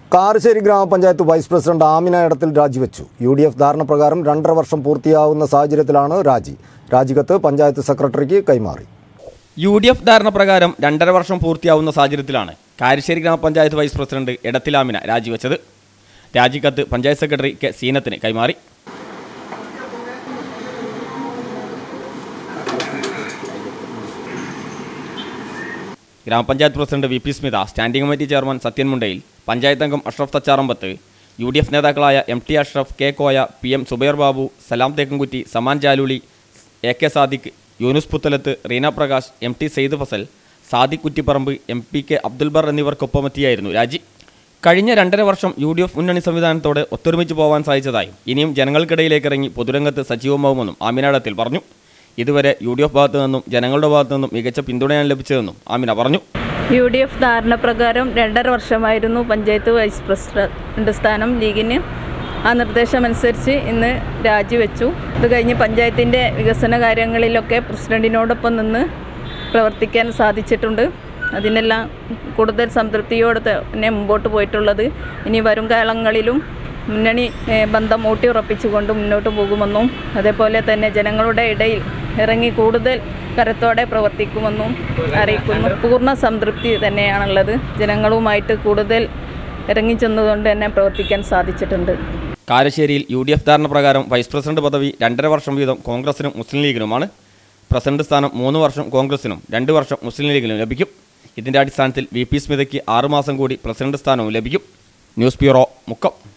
കാരശ്ശേരി ഗ്രാമപഞ്ചായത്ത് vice president Amina ഇടത്തിൽ രാജിവെച്ചു U D F ധാരണപ്രകാരം രണ്ടര വർഷം പൂർത്തിയാവുന്ന സാഹചര്യത്തിലാണ് രാജി രാജിക്കത്ത് പഞ്ചായത്ത് സെക്രട്ടറിക്ക് കൈമാറി യു ഡി എഫ് ധാരണ പ്രകാരം രണ്ടര വർഷം പൂർത്തിയാവുന്ന സാഹചര്യത്തിലാണ് കാരശ്ശേരി ഗ്രാമപഞ്ചായത്ത് വൈസ് പ്രസിഡന്റ് എടത്തിലാമിന രാജിവെച്ചത് രാജിക്കത്ത് പഞ്ചായത്ത് സെക്രട്ടറി കെ സീനത്തിന് കൈമാറി grama panchayat president V P Smitha standing committee chairman Sathyan Mundayil panchayat അംഗം Ashraf Thacharambath U D F നേതാക്കളായ M T Ashraf K Koya P M Zubair Babu Salam Thekkankutti Saman Jaluli A K Sadiq Yunus Puthalath Reena Prakash M T Sayed Fazal Sadiq Kuttiparamba M P K Abdul ബർ എന്നിവർക്കൊപ്പമെത്തിയായിരുന്നു രാജി കഴിഞ്ഞ രണ്ടര വർഷം യു ഡി എഫ് മുന്നണി സംവിധാനത്തോടെ ഒത്തൊരുമിച്ച് പോകാൻ സാധിച്ചതായും ഇനിയും ജനങ്ങൾക്കിടയിലേക്ക് ഇറങ്ങി പൊതുരംഗത്ത് സജീവമാവുമെന്നും ആമിനാടത്തിൽ പറഞ്ഞു ഇതുവരെ യു ഡി എഫ് ഭാഗത്തു നിന്നും ജനങ്ങളുടെ ഭാഗത്തു നിന്നും മികച്ച പിന്തുണയാണ് ലഭിച്ചതെന്നും ആമിന പറഞ്ഞു യു ഡി എഫ് ധാരണപ്രകാരം രണ്ടര വർഷമായിരുന്നു പഞ്ചായത്ത് വൈസ് പ്രസിഡന്റ് സ്ഥാനം ലീഗിന് ആ നിർദ്ദേശമനുസരിച്ച് ഇന്ന് രാജിവെച്ചു ഇത് കഴിഞ്ഞ് പഞ്ചായത്തിൻ്റെ വികസന കാര്യങ്ങളിലൊക്കെ പ്രസിഡന്റിനോടൊപ്പം നിന്ന് പ്രവർത്തിക്കാൻ സാധിച്ചിട്ടുണ്ട് അതിനെല്ലാം കൂടുതൽ സംതൃപ്തിയോടെ തന്നെ മുമ്പോട്ട് പോയിട്ടുള്ളത് ഇനി വരും കാലങ്ങളിലും മുന്നണി ഏഹ്, ബന്ധം ഊട്ടിയുറപ്പിച്ചുകൊണ്ട് മുന്നോട്ട് പോകുമെന്നും അതേപോലെ തന്നെ ജനങ്ങളുടെ ഇടയിൽ ഇറങ്ങി കൂടുതൽ കരുത്തോടെ പ്രവർത്തിക്കുമെന്നും അറിയിക്കുന്നു പൂർണ്ണ സംതൃപ്തി തന്നെയാണുള്ളത് ജനങ്ങളുമായിട്ട് കൂടുതൽ ഇറങ്ങിച്ചെന്നുകൊണ്ട് തന്നെ പ്രവർത്തിക്കാൻ സാധിച്ചിട്ടുണ്ട് കാരശ്ശേരിയിൽ യു ഡി എഫ് ധാരണ പ്രകാരം വൈസ് പ്രസിഡന്റ് പദവി രണ്ടര വർഷം വീതം കോൺഗ്രസിനും മുസ്ലിം ലീഗിനുമാണ് പ്രസിഡന്റ് സ്ഥാനം മൂന്ന് വർഷം കോൺഗ്രസിനും രണ്ട് വർഷം മുസ്ലിം ലീഗിനും ലഭിക്കും ഇതിന്റെ അടിസ്ഥാനത്തിൽ വി പി സ്മിതയ്ക്ക് ആറുമാസം കൂടി പ്രസിഡന്റ് സ്ഥാനവും ലഭിക്കും ന്യൂസ് ബ്യൂറോ മുക്കം